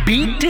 Beat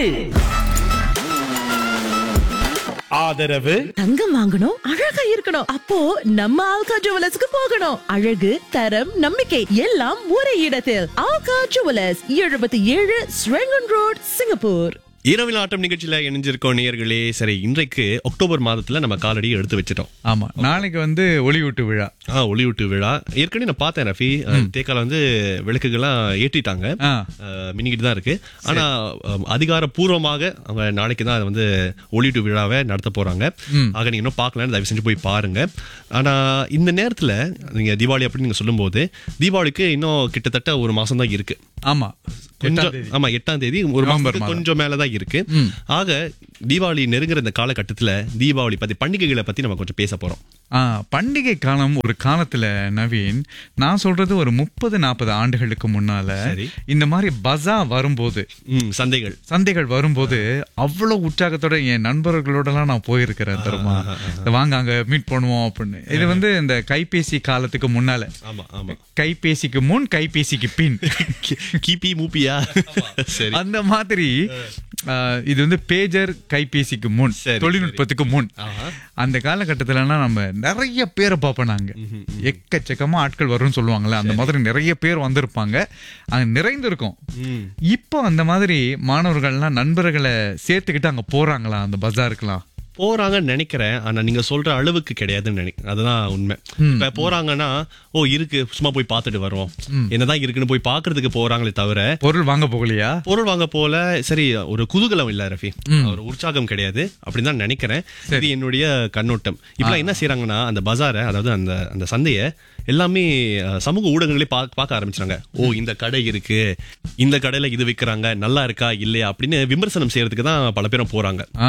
ஆதரவு தங்கம் வாங்கணும் அழகா இருக்கணும் அப்போ நம்ம ஆல்கா ஜுவலர்ஸ்க்கு போகணும் அழகு தரம் நம்பிக்கை எல்லாம் ஒரே இடத்தில் ஆல்கா ஜுவலர்ஸ் எழுபத்தி ஏழு ஸ்ரெங்கன் ரோட் சிங்கப்பூர் இரவில் ஆட்டம் நிகழ்ச்சியில இணைஞ்சிருக்கோம் நேயர்களே சரி இன்றைக்கு அக்டோபர் மாதத்துல நம்ம காலடி எடுத்து வச்சிட்டோம் ஆமா நாளைக்கு வந்து ஒளியூட்டு விழா ஆ ஒளியூட்டு விழா ஏற்கனவே நான் பார்த்தேன் ரஃபி அஹ், தேக்கால வந்து விளக்குகள்லாம் ஏற்றிட்டாங்க ஆ. அஹ், மின்னிக்கிட்டு தான் இருக்கு ஆனா அஹ், அதிகாரப்பூர்வமாக அவங்க நாளைக்கு தான் அதை வந்து ஒளியூட்டு விழாவை நடத்த போறாங்க ஆக நீங்க இன்னும் பார்க்கலன்னு தயவு செஞ்சு போய் பாருங்க ஆனா இந்த நேரத்துல நீங்க தீபாவளி அப்படின்னு நீங்க சொல்லும்போது தீபாவளிக்கு இன்னும் கிட்டத்தட்ட ஒரு மாசம் தான் இருக்கு ஆமா கொஞ்சம் எட்டாம் தேதி. ஆமா எட்டாம் தேதி ஒரு நவம்பர் மாதத்துக்கு மாதம். கொஞ்சம் மேலதான் இருக்கு ஆக தீபாவளி நெருங்குற இந்த காலகட்டத்துல தீபாவளி பத்தி பண்டிகைகளை பத்தி நம்ம கொஞ்சம் பேச போறோம் ஆ, பண்டிகை காலம் ஒரு காலத்துல நவீன் நான் சொல்றது ஒரு முப்பது நாற்பது ஆண்டுகளுக்கு முன்னால சரி. இந்த மாதிரி பஜா வரும்போது ம், சந்தைகள் சந்தைகள் வரும்போது அவ்வளவு உற்சாகத்தோட என் நண்பர்களோடலாம் நான் போயிருக்கிறேன் தெரியுமா வாங்க அங்க மீட் பண்ணுவோம் அப்படின்னு இது வந்து இந்த கைபேசி காலத்துக்கு முன்னால ஆமா ஆமா கைபேசிக்கு முன் கைபேசிக்கு பின் கிபி மூப்பியா சரி அந்த மாதிரி ஆ, இது வந்து பேஜர் கைபேசிக்கு முன் சரி, தொழில்நுட்பத்துக்கு முன் ஆஹா. அந்த காலகட்டத்திலலாம் நம்ம நிறைய பேரை பார்ப்போம் நாங்க எக்கச்சக்கமா ஆட்கள் வரும்னு சொல்லுவாங்கல்ல அந்த மாதிரி நிறைய பேர் வந்திருப்பாங்க அங்க நிறைந்திருக்கும் ம். இப்போ அந்த மாதிரி மாணவர்கள்லாம் நண்பர்களை சேர்த்துக்கிட்டு அங்க போறாங்களா அந்த பஜாருக்குலாம் போறாங்கன்னு நினைக்கிறேன் ஆனா நீங்க சொல்ற அளவுக்கு கிடையாதுன்னு நினைக்கிறேன் அதுதான் உண்மை இப்ப போறாங்கன்னா ஓ இருக்கு சும்மா போய் பார்த்துட்டு வரோம் என்னதான் இருக்குன்னு போய் பாக்குறதுக்கு போறாங்களே தவிர பொருள் வாங்க போகலையா பொருள் வாங்க போல சரி ஒரு குதூகலம் இல்ல ரஃபி ஒரு உற்சாகம் கிடையாது அப்படின்னு தான் நினைக்கிறேன் இது என்னுடைய கண்ணோட்டம் இப்ப என்ன செய்யறாங்கன்னா அந்த பஜாரை அதாவது அந்த அந்த சந்தையை எல்லாமே அஹ், சமூக ஊடகங்களே பா- பார்க்க ஆரம்பிச்சாங்க ஓ இந்த கடை இருக்கு இந்த கடையில இது விக்கிறாங்க நல்லா இருக்கா இல்லையா அப்படின்னு விமர்சனம் செய்யறதுக்கு தான் பல பேரும் போறாங்க ஆ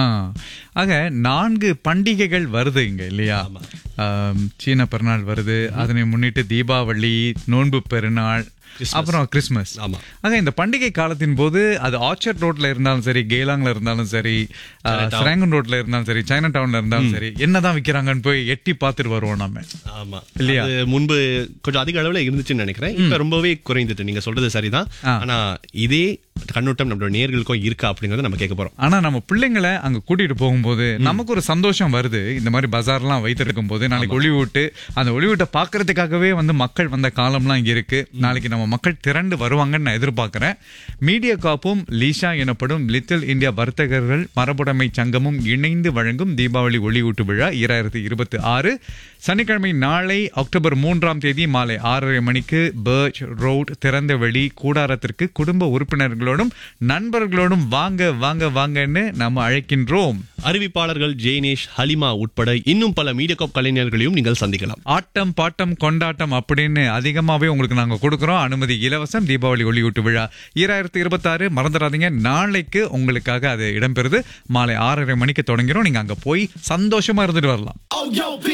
ஆக நான்கு பண்டிகைகள் வருது இங்க இல்லையா ஆம், சீன பெருநாள் வருது அதனை முன்னிட்டு தீபாவளி நோன்பு பெருநாள் அப்புறம் கிறிஸ்மஸ் ஆமா. ஆக இந்த பண்டிகை காலத்தின் போது அது ஆர்ச்சர்ட் ரோட்ல இருந்தாலும் சரி கேலாங்ல இருந்தாலும் சரி ஸ்ரேங்கன் ரோட்ல இருந்தாலும் சரி சைனா டவுன்ல இருந்தாலும் சரி என்னதான் விக்கிறாங்கன்னு போய் எட்டி பார்த்துட்டு வருவோம் நாம ஆமா இல்லையா? அது முன்பு கொஞ்சம் அதிக அளவுல இருந்துச்சுன்னு நினைக்கிறேன் இப்ப ரொம்பவே குறைந்துட்டு நீங்க சொல்றது சரிதான் ஆனா இதே கண்ணோட்டம் நம்மளோட நேர்களுக்கும் இருக்கா அப்படிங்கறத நம்ம கேட்க போறோம் ஆனா நம்ம பிள்ளைங்களை அங்க கூட்டிட்டு போகும்போது நமக்கு ஒரு சந்தோஷம் வருது இந்த மாதிரி பஜார்லாம் வைத்திருக்கும் போது நாளைக்கு ஒளிவிட்டு அந்த ஒளிவிட்ட பாக்குறதுக்காகவே வந்து மக்கள் வந்த காலம்லாம் இங்க இருக்கு நாளைக்கு நம்ம மக்கள் திரண்டு வருவாங்கன்னு நான் எதிர்பார்க்கிறேன் மீடியா காப்பும் லீஷா எனப்படும் லிட்டில் இந்தியா வர்த்தகர்கள் மரபுடைமை சங்கமும் இணைந்து வழங்கும் தீபாவளி ஒளியூட்டு விழா இரண்டாயிரத்தி இருபத்தி ஆறு சனிக்கிழமை நாளை அக்டோபர் மூன்றாம் தேதி மாலை ஆறரை மணிக்கு பர்ச் ரோட் திறந்த வெளி கூடாரத்திற்கு குடும்ப உறுப்பினர்களோடும் நண்பர்களோடும் வாங்க வாங்க வாங்கன்னு நம்ம அழைக்கின்றோம் அறிவிப்பாளர்கள் ஜெய்னேஷ் ஹலிமா உட்பட இன்னும் பல மீடியா கலைஞர்களையும் நீங்கள் சந்திக்கலாம் ஆட்டம் பாட்டம் கொண்டாட்டம் அப்படின்னு அதிகமாவே உங்களுக்கு நாங்க கொடுக்கறோம் அனுமதி இலவசம் தீபாவளி ஒளியூட்டு விழா ஈராயிரத்தி இருபத்தாறு மறந்துடாதீங்க நாளைக்கு உங்களுக்காக அது இடம்பெறுது மாலை ஆறரை மணிக்கு தொடங்கிறோம் நீங்க அங்க போய் சந்தோஷமா இருந்துட்டு வரலாம்